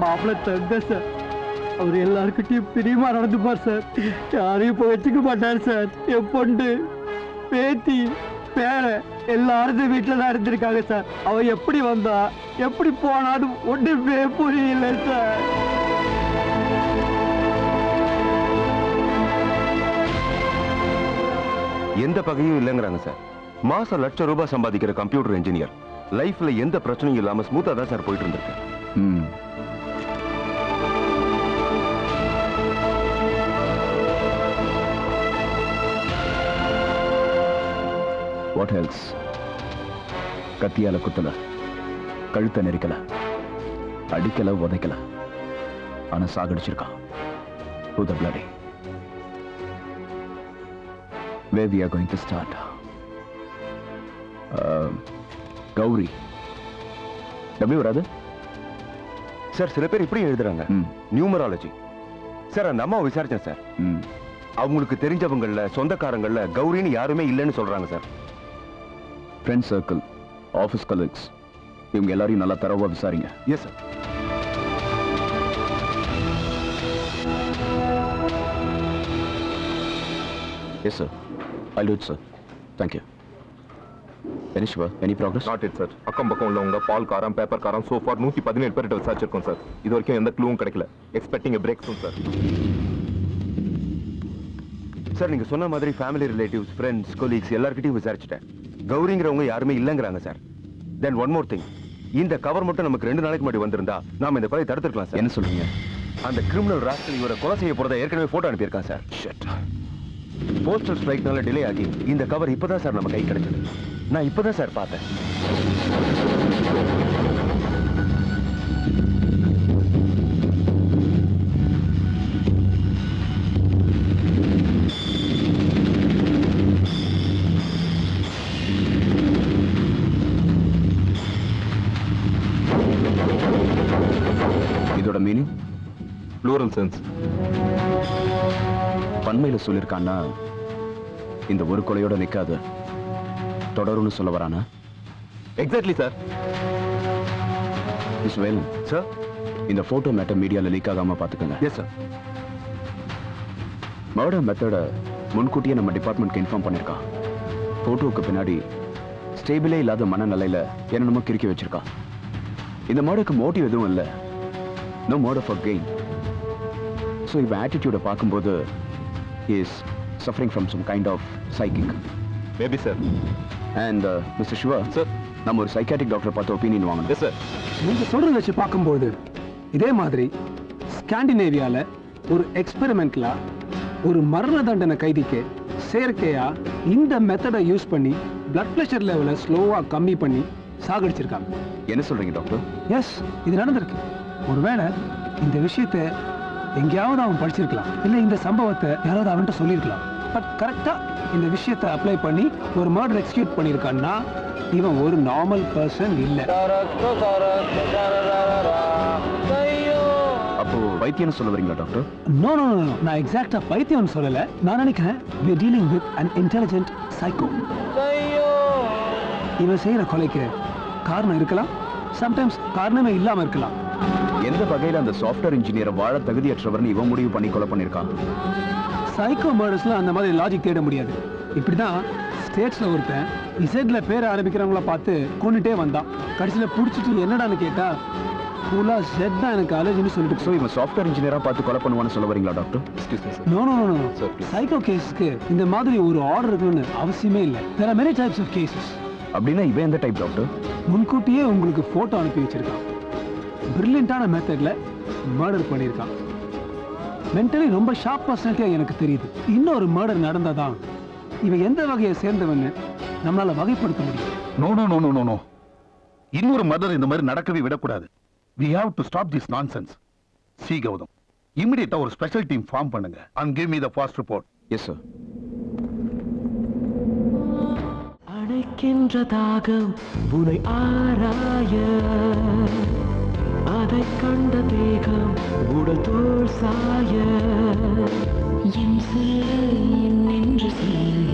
மாப்பிள்ளை தங்க சார் அவர் எல்லாருக்கிட்டையும் பிரியமா நடந்துப்பார் சார் யாரையும் இப்போ வச்சுக்க மாட்டார் சார் என் பொண்ணு பேத்தி பேர எல்லாரும் இந்த வீட்டில் தான் இருந்திருக்காங்க சார் அவ எப்படி வந்தா எப்படி போனான்னு ஒன்றுமே புரியல சார் எந்த பகையும் இல்லைங்கிறாங்க சார் மாசம் லட்சம் ரூபாய் சம்பாதிக்கிற கம்ப்யூட்டர் இன்ஜினியர் லைஃப்ல எந்த பிரச்சனையும் இல்லாம ஸ்மூத்தா தான் சார் போயிட்டு இருந்திருக்கு ம் வாட் ஹெல்ஸ் கத்தியால குத்தல கழுத்தை நெரிக்கல அடிக்கல உதைக்கல ஆனா சாகடிச்சிருக்கான் Who the bloody where we are going to start uh, Gowri எப்படி வராது சார் சில பேர் இப்படி எழுதுறாங்க ம் நியூமராலஜி சார் அந்த அம்மா விசாரிச்சேன் சார் ம் அவங்களுக்கு தெரிஞ்சவங்கள்ல சொந்தக்காரங்கள்ல கௌரின்னு யாருமே இல்லைன்னு சொல்றாங்க sir friend circle office colleagues இவங்க எல்லாரையும் நல்லா தரவா விசாரிங்க yes sir yes sir I do it sir thank you any Shiva any progress not yet sir அக்கம் பக்கம் உள்ளவங்க பால் காரம் பேப்பர் காரம் சோஃபார் நூத்தி பதினேழு பேர்கிட்ட விசாரிச்சிருக்கோம் சார் இது வரைக்கும் எந்த க்ளூவும் கிடைக்கல expecting break soon sir sir நீங்க சொன்ன மாதிரி ஃபேமிலி ரிலேட்டிவ்ஸ் ஃப்ரெண்ட்ஸ் கொலீக்ஸ் எல்லார்கிட்டயும் விசாரிச்சுட்டேன் கௌரிங்கிறவங்க யாருமே இல்லைங்கிறாங்க sir then one more thing இந்த கவர் மட்டும் நமக்கு ரெண்டு நாளைக்கு முன்னாடி வந்திருந்தா நாம இந்த கொலை தடுத்துருக்கலாம் சார் என்ன சொல்றீங்க அந்த கிரிமினல் ராஸ்கல் இவரை கொலை செய்ய போறதை ஏற்கனவே போட்டோ அனுப்பியிருக்கான் சார் போஸ்டல் ஸ்ட்ரைக்னால டிலே ஆகி இந்த கவர் இப்பதான் சார் நம்ம கை கிடைச்சது நான் இப்பதான் சார் பார்த்தேன் இதோட மீனிங் ப்ளூரல் சென்ஸ் பண்மையில சொல்லியிருக்கான்னா இந்த ஒரு கொலையோட நிக்காது தொடரும்னு சொல்ல வரானா exactly sir miss Velan sir இந்த போட்டோ மேட்டர் மீடியால லீக் ஆகாம பாத்துக்கோங்க எஸ் சார் மர்டர் மெத்தட முன்கூட்டியே நம்ம டிபார்ட்மெண்ட்க்கு இன்ஃபார்ம் பண்ணிருக்கான் போட்டோவுக்கு பின்னாடி ஸ்டேபிளே இல்லாத மனநிலையில என்னென்னமோ கிறுக்கி வச்சிருக்கான் இந்த மர்டருக்கு மோட்டிவ் எதுவும் இல்லை no murder for gain so இவன் ஆட்டிடியூடை பார்க்கும்போது is suffering from some kind of psychic maybe sir and mister Shiva sir நம்ம ஒரு சைக்காட்டிக் டாக்டர் பார்த்து ஒப்பீனியன் வாங்கணும் எஸ் சார் நீங்க சொல்றத வச்சு பார்க்கும்போது இதே மாதிரி ஸ்காண்டினேவியால ஒரு எக்ஸ்பெரிமெண்ட்ல ஒரு மரண தண்டனை கைதிக்கு செயற்கையா இந்த மெத்தடை யூஸ் பண்ணி பிளட் பிரஷர் லெவலை ஸ்லோவா கம்மி பண்ணி சாகடிச்சிருக்காங்க என்ன சொல்றீங்க டாக்டர் எஸ் இது நடந்திருக்கு ஒருவேளை இந்த விஷயத்தை எங்கேயாவது அவன் படிச்சிருக்கலாம் இல்ல இந்த சம்பவத்தை யாராவது அவன்கிட்ட சொல்லியிருக்கலாம் பட் கரெக்டா இந்த விஷயத்தை அப்ளை பண்ணி ஒரு மர்டர் எக்ஸிக்யூட் பண்ணியிருக்கான்னா இவன் ஒரு நார்மல் பர்சன் இல்ல அப்போ வைத்தியம்னு சொல்ல வரீங்களா டாக்டர் நோ நோ நோ நான் எக்ஸாக்ட்டா பைத்தியம் சொல்லல நான் நினைக்கிறேன் we are dealing with an intelligent psycho இவன் செய்யற கொலைக்கு காரணம் இருக்கலாம் சம்டைம்ஸ் காரணமே இல்லாம இருக்கலாம் எந்த வகையில அந்த சாஃப்ட்வேர் இன்ஜினியரை வாழ தகுதியற்றவர்னு இவன் முடிவு பண்ணி கொலை பண்ணிருக்கான் சைக்கோ மர்டர்ஸ்ல அந்த மாதிரி லாஜிக் தேட முடியாது இப்படிதான் ஸ்டேட்ஸ்ல ஒருத்தன் இசட்ல பேர் ஆரம்பிக்கிறவங்கள பார்த்து கொண்டுட்டே வந்தான் கடைசியில புடிச்சிட்டு என்னடான்னு கேட்டா ஃபுல்லா செட் தான் எனக்கு அலர்ஜின்னு சொல்லிட்டு ஸோ இவன் சாஃப்ட்வேர் இன்ஜினியரா பார்த்து கொலை பண்ணுவான்னு சொல்ல வரீங்களா doctor excuse me sir no no no Sir, please. Psycho கேஸ்க்கு இந்த மாதிரி ஒரு ஆர்டர் இருக்கணும்னு அவசியமே இல்லை there are many types of cases அப்படின்னா இவன் எந்த டைப் டாக்டர் முன்கூட்டியே உங்களுக்கு போட்டோ அனுப்பி வச்சிருக்கான் பிரில்லியண்டான மெத்தட்ல மர்டர் பண்ணியிருக்கான் மென்டலி ரொம்ப ஷார்ப் பர்சனாலிட்டியா எனக்கு தெரியுது இன்னொரு மர்டர் நடந்தாதான் இவன் எந்த வகையை சேர்ந்தவன்னு நம்மளால வகைப்படுத்த முடியும் no no no no no no இன்னொரு மர்டர் இந்த மாதிரி நடக்கவே விடக்கூடாது we have to stop this nonsense see Gautham இமிடியேட்டா ஒரு ஸ்பெஷல் டீம் ஃபார்ம் பண்ணுங்க and give me the fast report yes sir அணைக்கின்ற தாகம் உனை ஆராய அதை கண்ட தேகம் உடல் தோல் சாய என் சொல்ல என் என்று சொல்ல